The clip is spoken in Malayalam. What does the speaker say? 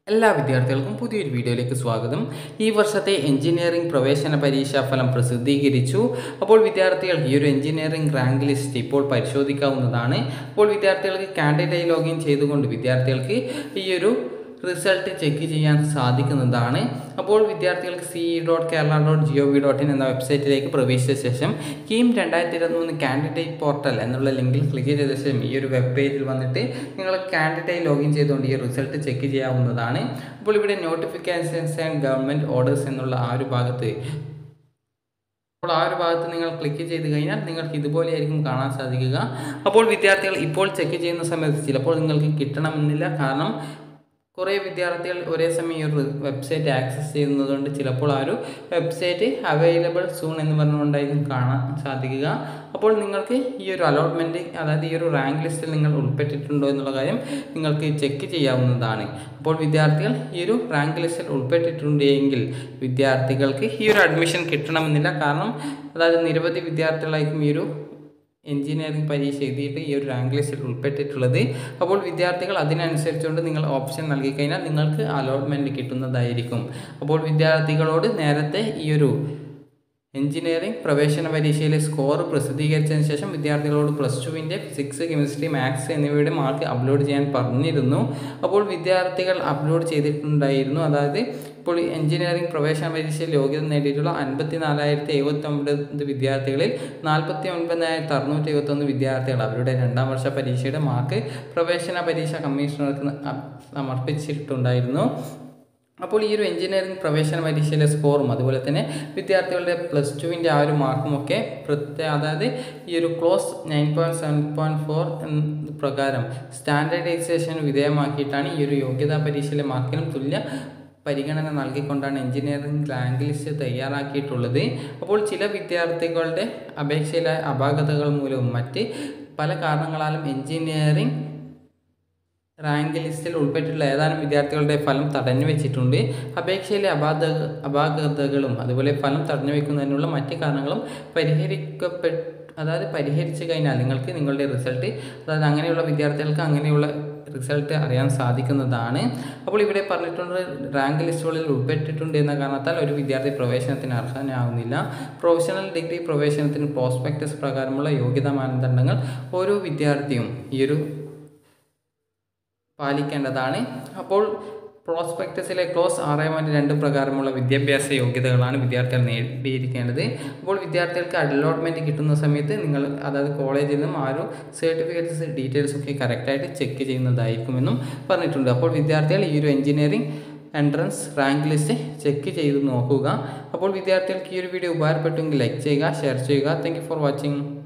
എല്ലാ വിദ്യാർത്ഥികൾക്കും പുതിയൊരു വീഡിയോയിലേക്ക് സ്വാഗതം ഈ വർഷത്തെ എഞ്ചിനീയറിംഗ് പ്രവേശന പരീക്ഷാ ഫലം പ്രസിദ്ധീകരിച്ചു അപ്പോൾ വിദ്യാർത്ഥികൾ ഈ ഒരു എഞ്ചിനീയറിംഗ് റാങ്ക് ലിസ്റ്റ് ഇപ്പോൾ പരിശോധിക്കാവുന്നതാണ് അപ്പോൾ വിദ്യാർത്ഥികൾക്ക് കാൻഡിഡേറ്റ് ലോഗിൻ ചെയ്തുകൊണ്ട് വിദ്യാർത്ഥികൾക്ക് ഈ ഒരു റിസൾട്ട് ചെക്ക് ചെയ്യാൻ സാധിക്കുന്നതാണ് അപ്പോൾ വിദ്യാർത്ഥികൾക്ക് C dot Kerala dot GO V dot in എന്ന വെബ്സൈറ്റിലേക്ക് പ്രവേശിച്ച ശേഷം കീം രണ്ടായിരത്തി ഇരുപത്തിമൂന്ന് കാൻഡിഡേറ്റ് പോർട്ടൽ എന്നുള്ള ലിങ്കിൽ ക്ലിക്ക് ചെയ്ത ശേഷം ഈ ഒരു വെബ് പേജിൽ വന്നിട്ട് നിങ്ങൾ കാൻഡിഡേറ്റ് ലോഗിൻ ചെയ്തുകൊണ്ട് ഈ റിസൾട്ട് ചെക്ക് ചെയ്യാവുന്നതാണ് അപ്പോൾ ഇവിടെ നോട്ടിഫിക്കേഷൻസ് ആൻഡ് ഗവൺമെൻറ് ഓർഡേഴ്സ് എന്നുള്ള ആ ഒരു ഭാഗത്ത് അപ്പോൾ ആ ഒരു ഭാഗത്ത് നിങ്ങൾ ക്ലിക്ക് ചെയ്ത് കഴിഞ്ഞാൽ നിങ്ങൾക്ക് ഇതുപോലെയായിരിക്കും കാണാൻ സാധിക്കുക അപ്പോൾ വിദ്യാർത്ഥികൾ ഇപ്പോൾ ചെക്ക് ചെയ്യുന്ന സമയത്ത് ചിലപ്പോൾ നിങ്ങൾക്ക് കിട്ടണമെന്നില്ല കാരണം കുറേ വിദ്യാർത്ഥികൾ ഒരേ സമയം ഈ ഒരു വെബ്സൈറ്റ് ആക്സസ് ചെയ്യുന്നതുകൊണ്ട് ചിലപ്പോൾ ആ ഒരു വെബ്സൈറ്റ് അവൈലബിൾ സൂൺ എന്ന് പറഞ്ഞുകൊണ്ടായിരിക്കും കാണാൻ സാധിക്കുക അപ്പോൾ നിങ്ങൾക്ക് ഈ ഒരു അലോട്ട്മെൻറ്റ് അതായത് ഈ ഒരു റാങ്ക് ലിസ്റ്റിൽ നിങ്ങൾ ഉൾപ്പെട്ടിട്ടുണ്ടോ എന്നുള്ള കാര്യം നിങ്ങൾക്ക് ചെക്ക് ചെയ്യാവുന്നതാണ് അപ്പോൾ വിദ്യാർത്ഥികൾ ഈ ഒരു റാങ്ക് ലിസ്റ്റിൽ ഉൾപ്പെട്ടിട്ടുണ്ട് എങ്കിൽ വിദ്യാർത്ഥികൾക്ക് ഈ ഒരു അഡ്മിഷൻ കിട്ടണമെന്നില്ല കാരണം അതായത് നിരവധി വിദ്യാർത്ഥികളായിരിക്കും ഈ ഒരു എഞ്ചിനീയറിംഗ് പരീക്ഷ എഴുതിയിട്ട് ഈ ഒരു റാങ്ക് ലിസ്റ്റിൽ ഉൾപ്പെട്ടിട്ടുള്ളത് അപ്പോൾ വിദ്യാർത്ഥികൾ അതിനനുസരിച്ചുകൊണ്ട് നിങ്ങൾ ഓപ്ഷൻ നൽകി കഴിഞ്ഞാൽ നിങ്ങൾക്ക് അലോട്ട്മെൻറ്റ് കിട്ടുന്നതായിരിക്കും അപ്പോൾ വിദ്യാർത്ഥികളോട് നേരത്തെ ഈ ഒരു എഞ്ചിനീയറിംഗ് പ്രവേശന പരീക്ഷയിലെ സ്കോർ പ്രസിദ്ധീകരിച്ചതിന് ശേഷം വിദ്യാർത്ഥികളോട് പ്ലസ് ടുവിൻ്റെ ഫിസിക്സ് കെമിസ്ട്രി മാത്സ് എന്നിവയുടെ മാർക്ക് അപ്ലോഡ് ചെയ്യാൻ പറഞ്ഞിരുന്നു അപ്പോൾ വിദ്യാർത്ഥികൾ അപ്ലോഡ് ചെയ്തിട്ടുണ്ടായിരുന്നു അതായത് ഇപ്പോൾ എഞ്ചിനീയറിംഗ് പ്രവേശന പരീക്ഷയിൽ യോഗ്യത നേടിയിട്ടുള്ള അൻപത്തി നാലായിരത്തി എഴുപത്തി ഒമ്പത് വിദ്യാർത്ഥികളിൽ നാൽപ്പത്തി ഒൻപതിനായിരത്തി അറുന്നൂറ്റി എഴുപത്തൊന്ന് വിദ്യാർത്ഥികൾ അവരുടെ രണ്ടാം വർഷ പരീക്ഷയുടെ മാർക്ക് പ്രവേശന പരീക്ഷ കമ്മീഷണർക്ക് സമർപ്പിച്ചിട്ടുണ്ടായിരുന്നു അപ്പോൾ ഈ ഒരു എഞ്ചിനീയറിംഗ് പ്രവേശന പരീക്ഷയിലെ സ്കോറും അതുപോലെ തന്നെ വിദ്യാർത്ഥികളുടെ പ്ലസ് ടുവിൻ്റെ ആ ഒരു മാർക്കും ഒക്കെ പ്രത്യേക അതായത് ഈ ഒരു clause nine point seven point four പ്രകാരം സ്റ്റാൻഡേർഡൈസേഷൻ വിധേയമാക്കിയിട്ടാണ് ഈ ഒരു യോഗ്യതാ പരീക്ഷയിലെ മാർക്കിനും തുല്യ പരിഗണന നൽകിക്കൊണ്ടാണ് എഞ്ചിനീയറിംഗ് റാങ്ക് ലിസ്റ്റ് തയ്യാറാക്കിയിട്ടുള്ളത് അപ്പോൾ ചില വിദ്യാർത്ഥികളുടെ അപേക്ഷയിലെ അപാകതകൾ മൂലവും മറ്റ് പല കാരണങ്ങളാലും എഞ്ചിനീയറിംഗ് റാങ്ക് ലിസ്റ്റിൽ ഉൾപ്പെട്ടിട്ടുള്ള ഏതാനും വിദ്യാർത്ഥികളുടെ ഫലം തടഞ്ഞു വെച്ചിട്ടുണ്ട് അപേക്ഷയിലെ അപാത അപാകതകളും അതുപോലെ ഫലം തടഞ്ഞു വെക്കുന്നതിനുള്ള മറ്റ് കാരണങ്ങളും പരിഹരിക്കപ്പെട്ട അതായത് പരിഹരിച്ചു കഴിഞ്ഞാൽ നിങ്ങൾക്ക് നിങ്ങളുടെ റിസൾട്ട് അതായത് അങ്ങനെയുള്ള വിദ്യാർത്ഥികൾക്ക് അങ്ങനെയുള്ള റിസൾട്ട് അറിയാൻ സാധിക്കുന്നതാണ് അപ്പോൾ ഇവിടെ പറഞ്ഞിട്ടുണ്ട് റാങ്ക് ലിസ്റ്റുകളിൽ ഉൾപ്പെട്ടിട്ടുണ്ട് എന്ന കാരണത്താൽ ഒരു വിദ്യാർത്ഥി പ്രവേശനത്തിന് അർഹനാകുന്നില്ല പ്രൊഫഷണൽ ഡിഗ്രി പ്രവേശനത്തിന് പ്രോസ്പെക്ടസ് പ്രകാരമുള്ള യോഗ്യതാ മാനദണ്ഡങ്ങൾ ഓരോ വിദ്യാർത്ഥിയും ഈ ഒരു പാലിക്കേണ്ടതാണ് അപ്പോൾ പ്രോസ്പെക്ടസിലെ ക്ലോസ് ആറ് പോയിൻറ്റ് രണ്ട് പ്രകാരമുള്ള വിദ്യാഭ്യാസ യോഗ്യതകളാണ് വിദ്യാർത്ഥികൾ നേടിയിരിക്കേണ്ടത് അപ്പോൾ വിദ്യാർത്ഥികൾക്ക് അലോട്ട്മെൻറ്റ് കിട്ടുന്ന സമയത്ത് നിങ്ങൾ അതായത് കോളേജിൽ നിന്നും ആ ഒരു സർട്ടിഫിക്കറ്റ്സ് ഡീറ്റെയിൽസ് ഒക്കെ കറക്റ്റായിട്ട് ചെക്ക് ചെയ്യുന്നതായിരിക്കുമെന്നും പറഞ്ഞിട്ടുണ്ട് അപ്പോൾ വിദ്യാർത്ഥികൾ ഈ ഒരു engineering entrance rank list check ചെയ്ത് നോക്കുക അപ്പോൾ വിദ്യാർത്ഥികൾക്ക് ഈ ഒരു വീഡിയോ ഉപകാരപ്പെട്ടെങ്കിൽ ലൈക്ക് ചെയ്യുക ഷെയർ ചെയ്യുക താങ്ക് ഫോർ വാച്ചിങ്